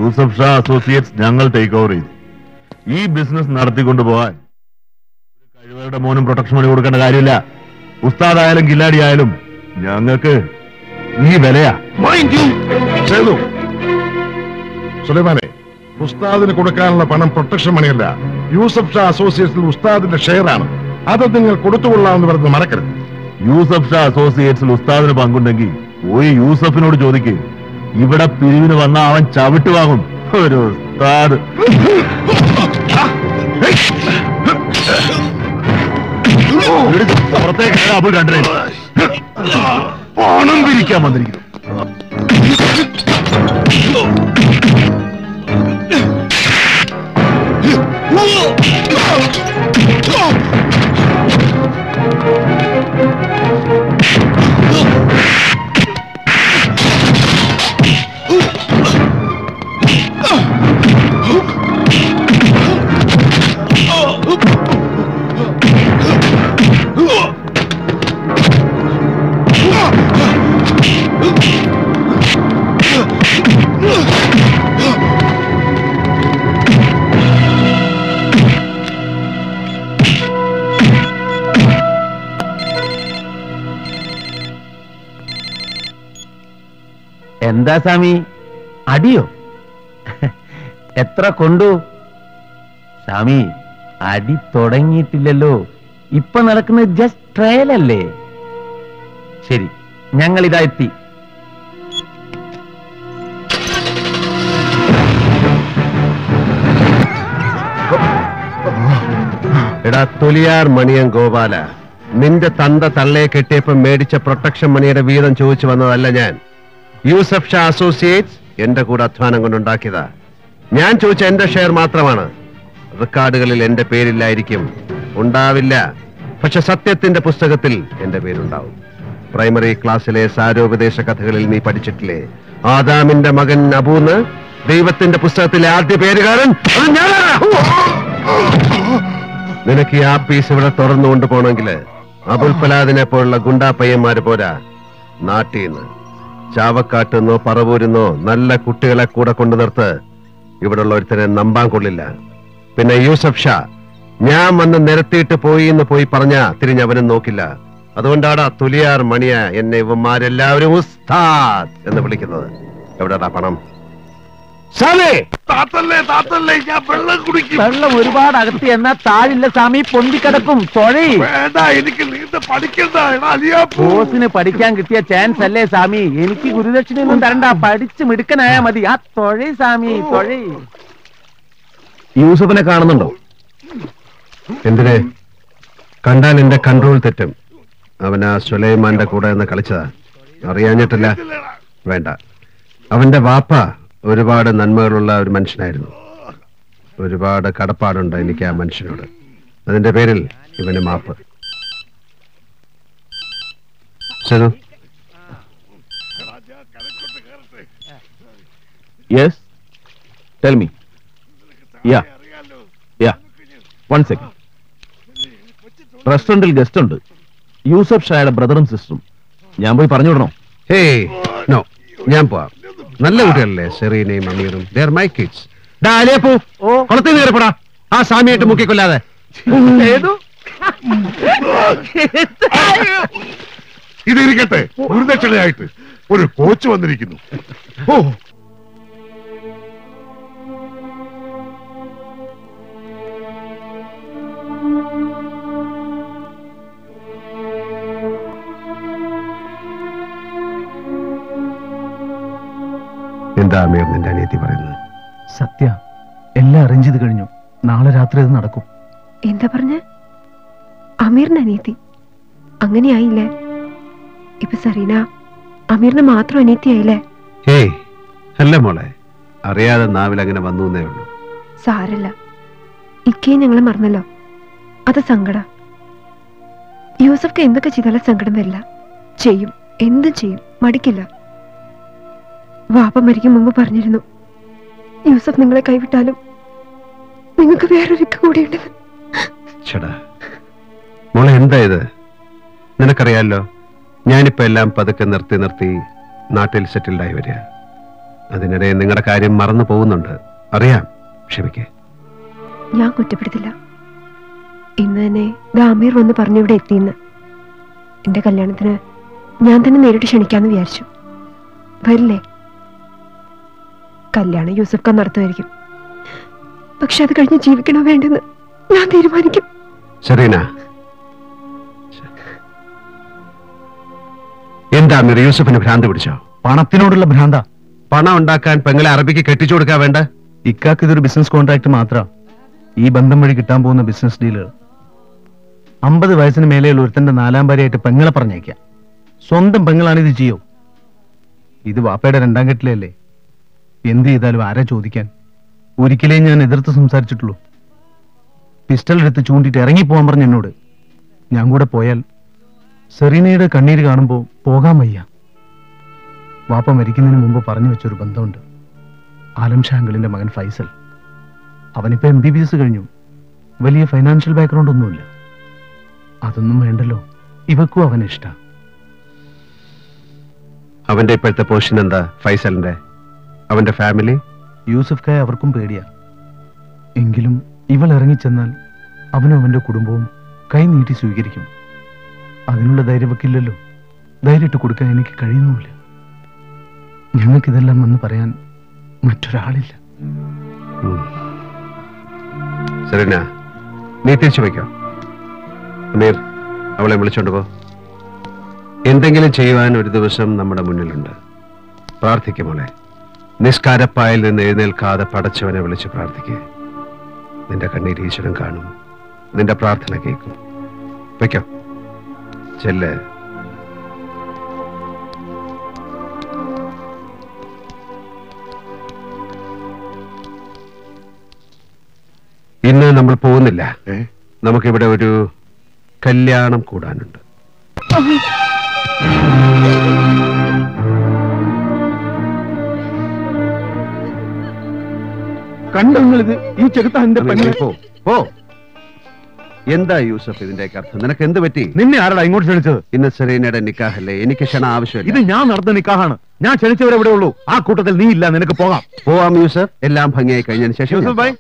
Yusuf Shah associates ഞങ്ങൾ take over ചെയ്തു ഈ ബിസിനസ് നടത്തിക്കൊണ്ടു പോകാൻ ഒരു കഴിവരുടെ മോനും പ്രൊട്ടക്ഷൻ മണി കൊടുക്കേണ്ട കാര്യമില്ല ഉസ്താദ് ആയാലും കില്ലാടി ആയാലും ഞങ്ങൾക്ക് ഈ വിലയാ മൈൻഡ് യു ചെയ്തു സുലൈമാനെ ഉസ്താദിന് കൊടുക്കാനുള്ള പണം പ്രൊട്ടക്ഷൻ മണിയല്ല യൂസഫ് ഷാ അസോസിയേഷനിൽ ഉസ്താദിന്റെ ഷെയറാണ് അത് നിങ്ങൾ കൊടുത്തുകൊള്ളാമെന്ന് പറഞ്ഞ് മറക്കരുത് യൂസഫ് ഷാ അസോസിയേറ്റ്സിൽ ഉസ്താദിന് പങ്കുണ്ടെങ്കിൽ പോയി യൂസഫിനോട് ചോദിക്ക് ഇവിടെ പിരിവിന് വന്ന അവൻ ചവിട്ട് വാങ്ങും ഒരു ഉസ്താദ് ഇവിടുത്തെ പുറത്തേക്ക് അപ്പോൾ കണ്ടേ പണം പിരിക്കാൻ വന്നിരിക്കുന്നു എന്താ സ്വാമി അടിയോ എത്ര കൊണ്ടു സ്വാമി അടി തുടങ്ങിയിട്ടില്ലല്ലോ ഇപ്പൊ നടക്കുന്നത് ജസ്റ്റ് ട്രയൽ അല്ലേ ശരി ഞങ്ങൾ ഇതാ എത്തി എടാ തൊലിയാർ മണിയൻ ഗോപാല നിന്റെ തന്ത തള്ളയെ കെട്ടിയപ്പം മേടിച്ച പ്രൊട്ടക്ഷൻ മണിയുടെ വീതം ചോദിച്ചു വന്നതല്ല ഞാൻ യൂസഫ് ഷാ അസോസിയേറ്റ്സ് എന്റെ കൂടെ അധ്വാനം കൊണ്ടുണ്ടാക്കിയതാ ഞാൻ ചോദിച്ച എന്റെ ഷെയർ മാത്രമാണ് റെക്കോർഡുകളിൽ എന്റെ പേരില്ലായിരിക്കും ഉണ്ടാവില്ല പക്ഷെ സത്യത്തിന്റെ പുസ്തകത്തിൽ എന്റെ പേരുണ്ടാവും പ്രൈമറി ക്ലാസ്സിലെ സാരോപദേശ കഥകളിൽ നീ പഠിച്ചിട്ടില്ലേ ആദാമിന്റെ മകൻ അബൂന്ന് ദൈവത്തിന്റെ പുസ്തകത്തിലെ ആദ്യ പേരുകാരൻ അത് ഞാനാണ് നിനക്ക് ഈ ആ പീസ് ഇവിടെ തുറന്നു കൊണ്ടുപോകണമെങ്കിൽ അബുൽ ഫലാദിനെ പോലുള്ള ഗുണ്ടാ പയ്യന്മാര് പോരാ നാട്ടീന്ന് ചാവക്കാട്ടുന്നോ പറവൂരുന്നോ നല്ല കുട്ടികളെ കൂടെ കൊണ്ടു നിർത്ത് ഇവിടെ ഒരുത്തനെ നമ്പാൻ കൊള്ളില്ല പിന്നെ യൂസഫ് ഷാ ഞാൻ വന്ന് നിരത്തിയിട്ട് പോയി എന്ന് പോയി പറഞ്ഞ തിരിഞ്ഞവനും നോക്കില്ല അതുകൊണ്ടാടാ തുലിയാർ മണിയ എന്നെ ഇവന്മാരെല്ലാവരും ഉസ്താദ് എന്ന് വിളിക്കുന്നത് എവിടെടാ പണം സാമേ താത്തല്ലേ താത്തല്ലേ ഞാൻ വെള്ളം കുടിക്കും വെള്ളം ഒരുപാട് അകത്തി എന്നാ താഴില്ല സ്വാമി പൊന്തിക്കിടക്കും തൊഴി വേണ്ട എനിക്ക് നീന്ത പഠിക്കണ്ട എടാ അലിയാപ്പൂ ബോസിന് പഠിക്കാൻ കിട്ടിയ ചാൻസ് അല്ലേ സ്വാമി എനിക്ക് ഗുരുദക്ഷിണയൊന്നും തരണ്ട പഠിച്ച് മിടുക്കനായാ മതി ആ തൊഴി സ്വാമി തൊഴി യൂസഫിനെ കാണുന്നുണ്ടോ എന്തിനെ കണ്ടാൽ എന്റെ കൺട്രോൾ തെറ്റും അവൻ ആ സുലൈമാന്റെ കൂടെ നിന്ന് കളിച്ചതാ അറിയാഞ്ഞിട്ടില്ല വേണ്ട അവന്റെ വാപ്പ ഒരുപാട് നന്മകളുള്ള ഒരു മനുഷ്യനായിരുന്നു ഒരുപാട് കടപ്പാടുണ്ട് എനിക്ക് ആ മനുഷ്യനോട് അതിന്റെ പേരിൽ ഇവന് മാപ്പ് ശരി yes tell me ya ya one second റെസ്റ്റോറന്റിൽ ഗസ്റ്റ് ഉണ്ട് യൂസഫ് ഷായുടെ ബ്രദറും സിസ്റ്ററും ഞാൻ പോയി പറഞ്ഞു വിടണോ ഹേയ് നോ ഞാൻ പോവാം നല്ല കുട്ടികളല്ലേ സെറീനയും അമീറും ദർ മൈ കിഡ്സ് ഡാലിയപ്പൂ കുളത്തിൽ കയറിപ്പെടാ ആ സാമിയായിട്ട് മുക്കിക്കൊല്ലാതെ ഏതു ഇതിരിക്കട്ടെ ഗുരുദക്ഷിണയായിട്ട് ഒരു കോച്ച് വന്നിരിക്കുന്നു ഓ എന്താ അമീർ നിന്റെ അനിയത്തി പറയുന്നത് സത്യ എല്ലാം അറേഞ്ച് ചെയ്ത് കഴിഞ്ഞു നാളെ രാത്രി അത് നടക്കും എന്താ പറഞ്ഞ അമീറിന് അനിയത്തി അങ്ങനെയായില്ലേ ഇപ്പൊ സറീന അമീറിന് മാത്രം അനിയത്തിയായില്ലേ ഏയ് അല്ല മോളെ അറിയാതെ നാവിൽ അങ്ങനെ വന്നു എന്നേ ഉള്ളൂ സാരല്ല ഇക്കയെ ഞങ്ങൾ മറന്നല്ലോ അത് സങ്കട യൂസഫ്ക്ക് എന്തൊക്കെ ചെയ്താലും സങ്കടം വരില്ല ചെയ്യും എന്തും ചെയ്യും മടിക്കില്ല വാപ്പ മരിക്കും മുമ്പ് പറഞ്ഞിരുന്നു യൂസഫ് നിങ്ങളെ കൈവിട്ടാലും നിങ്ങൾക്ക് വേറൊരിക്ക കൂടിയുണ്ടെന്ന് ചേടാ മോളെ എന്താ ഇത് നിനക്കറിയാലോ ഞാനിപ്പോ എല്ലാം പതുക്കെ നിർത്തി നിർത്തി നാട്ടിൽ സെറ്റിൽഡ് ആയി വരിക അതിനിടെ നിങ്ങളുടെ കാര്യം മറന്നു പോകുന്നുണ്ട് അറിയാം ക്ഷമിക്കേ ഞാൻ കുറ്റപ്പെടുത്തില്ല ഇന്ന് തന്നെ ദാമീർ വന്ന് പറഞ്ഞു ഇവിടെ എത്തിയെന്ന് എന്റെ കല്യാണത്തിന് ഞാൻ തന്നെ നേരിട്ട് ക്ഷണിക്കാന്ന് വിചാരിച്ചു വരില്ലേ കല്യാണം യൂസഫ് ഖാൻ നടത്തുമായിരിക്കും പക്ഷെ അത് കഴിഞ്ഞ് ജീവിക്കണോ വേണ്ടെന്ന് ഞാൻ തീരുമാനിക്കും സെറീന എന്താ മിർ യൂസഫിന് ഭ്രാന്ത് പിടിച്ചോ പണത്തിനോടുള്ള ഭ്രാന്ത പണം ഉണ്ടാക്കാൻ പെങ്ങളെ അറബിക്ക് കെട്ടിച്ചു കൊടുക്കാൻ വേണ്ട ഇക്കാക്ക് ഇതൊരു ബിസിനസ് കോൺട്രാക്ട് മാത്ര ഈ ബന്ധം വഴി കിട്ടാൻ പോകുന്ന ബിസിനസ് ഡീലുകൾ അമ്പത് വയസ്സിന് മേലെയുള്ള ഒരുത്തന്റെ നാലാം ഭാര്യയായിട്ട് പെങ്ങളെ പറഞ്ഞേക്കാം സ്വന്തം പെങ്ങളാണ് ഇത് ചെയ്യോ ഇത് വാപ്പയുടെ രണ്ടാം കെട്ടിലല്ലേ എന്ത് ചെയ്താലും ആരാ ചോദിക്കാൻ ഒരിക്കലേ ഞാൻ എതിർത്ത് സംസാരിച്ചിട്ടുള്ളൂ പിസ്റ്റൾ എടുത്ത് ചൂണ്ടിട്ട് ഇറങ്ങിപ്പോവാൻ പറഞ്ഞു എന്നോട് ഞാൻ കൂടെ പോയാൽ സെറീനയുടെ കണ്ണീര് കാണുമ്പോൾ പോകാൻ വയ്യ വാപ്പ മരിക്കുന്നതിന് മുമ്പ് പറഞ്ഞു വെച്ചൊരു ബന്ധമുണ്ട് ആലം ഷാങ്കിളിന്റെ മകൻ ഫൈസൽ അവനിപ്പോ എം ബി ബി എസ് കഴിഞ്ഞു വലിയ ഫൈനാൻഷ്യൽ ബാക്ക്ഗ്രൗണ്ട് ഒന്നുമില്ല അതൊന്നും വേണ്ടല്ലോ ഇവക്കും അവൻ ഇഷ്ട അവന്റെ ഇപ്പോഴത്തെ പൊസിഷൻ എന്താ ഫൈസലിന്റെ അവന്റെ ഫാമിലി യൂസഫ് ഖായ അവർക്കും പേടിയാ എങ്കിലും ഇവൾ ഇറങ്ങിച്ചെന്നാൽ അവനും അവന്റെ കുടുംബവും കൈ നീട്ടി സ്വീകരിക്കും അതിനുള്ള ധൈര്യമൊക്കില്ലല്ലോ ധൈര്യമിട്ട് കൊടുക്കാൻ എനിക്ക് കഴിയുന്നുമില്ല ഞങ്ങൾക്കിതെല്ലാം വന്ന് പറയാൻ മറ്റൊരാളില്ല സെറീന നീ തിരിച്ചു വയ്ക്കോ അമീർ അവളെ വിളിച്ചോണ്ട് പോ എന്തെങ്കിലും ചെയ്യുവാൻ ഒരു ദിവസം നമ്മുടെ മുന്നിലുണ്ട് പ്രാർത്ഥിക്കും മോളെ നിസ്കാരപ്പായിൽ നിന്ന് എഴുന്നേൽക്കാതെ പടച്ചവനെ വിളിച്ച് പ്രാർത്ഥിക്കുക നിന്റെ കണ്ണീര് ഈശ്വരൻ കാണും നിന്റെ പ്രാർത്ഥന കേൾക്കും വയ്ക്കോ ചെല്ല് ഇന്ന് നമ്മൾ പോകുന്നില്ല നമുക്കിവിടെ ഒരു കല്യാണം കൂടാനുണ്ട് കണ്ടോ നിങ്ങളിത് ഈ ചെകുത്ത എന്റെ അമീർ, പോ പോ എന്താ യൂസഫ് ഇതിന്റെയൊക്കെ അർത്ഥം നിനക്ക് എന്ത് പറ്റി നിന്നെ ആരടാ ഇങ്ങോട്ട് ക്ഷണിച്ചത് ഇന്ന് സെറീനയുടെ നിക്കാഹല്ലേ എനിക്ക് ക്ഷണം ആവശ്യമില്ല ഇത് ഞാൻ നടന്ന നിക്കാഹാണ് ഞാൻ ക്ഷണിച്ചവരെ എവിടെ ഉള്ളൂ ആ കൂട്ടത്തിൽ നീ ഇല്ല നിനക്ക് പോകാം പോവാം യൂസഫ് എല്ലാം ഭംഗിയായി കഴിഞ്ഞതിന് ശേഷം ഞാൻ Yusuf bhai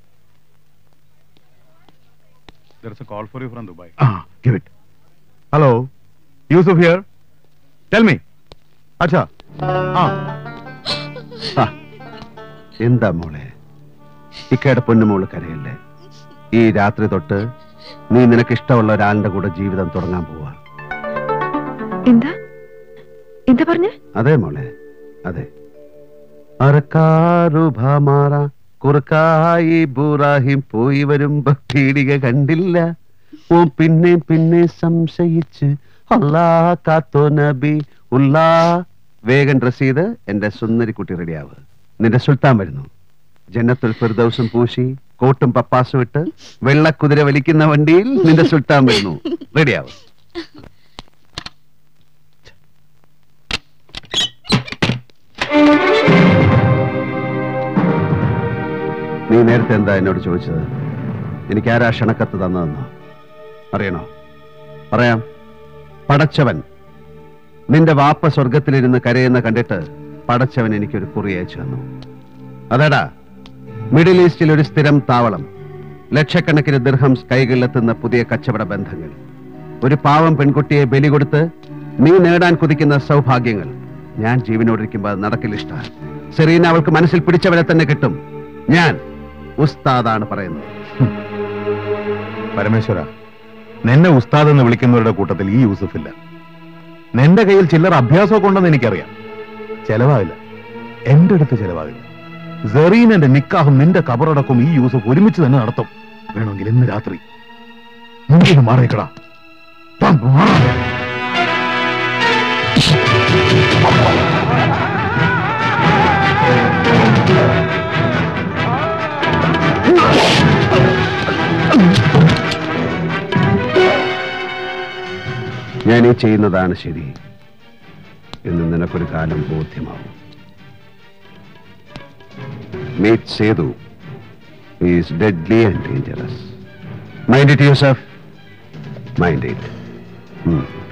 There's a call for you from Dubai. Ah, give it. Hello, Yusuf here. Tell me. അച്ഛാ ആ ആ, എന്താ മോളെ ഇക്കയുടെ പൊന്നുമോള് കരയല്ലേ ഈ രാത്രി തൊട്ട് നീ നിനക്ക് ഇഷ്ടമുള്ള ഒരാളിന്റെ കൂടെ ജീവിതം തുടങ്ങാൻ പോവാ എന്താ എന്താ പറഞ്ഞ അതെ മോളെ അതെ അറക്കാറു ഭാമാറ കുറുക്കായി ബുറാഹിം പോയി വരുമ്പോ പീടിക കണ്ടില്ല ഓ പിന്നെ പിന്നെ സംശയിച്ച് അല്ലാ കാത്തോ നബി ഉല്ലാ വേഗം ഡ്രസ് ചെയ്ത് എന്റെ സുന്ദരിക്കുട്ടി റെഡിയാവ് നിന്റെ സുൽത്താൻ വരുന്നു ജന്നത്തുൽ ഫിർദൗസും പൂശി കോട്ടും പപ്പാസും ഇട്ട് വെള്ളക്കുതിര വലിക്കുന്ന വണ്ടിയിൽ നിന്റെ സുൽത്താൻ വരുന്നു റെഡിയാവ് നീ നേരത്തെ എന്താ എന്നോട് ചോദിച്ചത് എനിക്ക് ആരാ ക്ഷണക്കത്ത് തന്നതെന്നോ അറിയണോ പറയാം പടച്ചവൻ നിന്റെ വാപ്പ സ്വർഗത്തിലിരുന്ന് കരയുന്ന കണ്ടിട്ട് പടച്ചവൻ എനിക്കൊരു കുറി അയച്ചു തന്നു അതേടാ മിഡിൽ ഈസ്റ്റിൽ ഒരു സ്ഥിരം താവളം ലക്ഷക്കണക്കിന് ദിർഹംസ് കൈകളിലെത്തുന്ന പുതിയ കച്ചവട ബന്ധങ്ങൾ ഒരു പാവം പെൺകുട്ടിയെ ബലി കൊടുത്ത് നീ നേടാൻ കുതിക്കുന്ന സൗഭാഗ്യങ്ങൾ ഞാൻ ജീവനോടിരിക്കുമ്പോൾ അത് നടക്കില്ല ഇഷ്ട സെറീന അവൾക്ക് മനസ്സിൽ പിടിച്ചവരെ തന്നെ കിട്ടും ഞാൻ ഉസ്താദാണ് പറയുന്നത് പരമേശ്വര നിന്നെ ഉസ്താദ് എന്ന് വിളിക്കുന്നവരുടെ കൂട്ടത്തിൽ ഈ യൂസഫ് ഇല്ല നിന്റെ കയ്യിൽ ചില്ലറ അഭ്യാസമൊക്കെ ഉണ്ടെന്ന് എനിക്കറിയാം ചെലവാകില്ല എന്റെ അടുത്ത് ചെലവാകില്ല സെറീനന്റെ നിക്കാഹും നിന്റെ കബറടക്കവും ഈ യൂസഫ് ഒരുമിച്ച് തന്നെ നടത്തും വേണമെങ്കിൽ ഇന്ന് രാത്രി മുന്നിൽ മാറിക്കടാ ഞാൻ ഈ ചെയ്യുന്നതാണ് ശരി എന്ന് നിനക്കൊരു കാലം ബോധ്യമാവും meet Sethu is deadly and dangerous mind it Yusuf mind it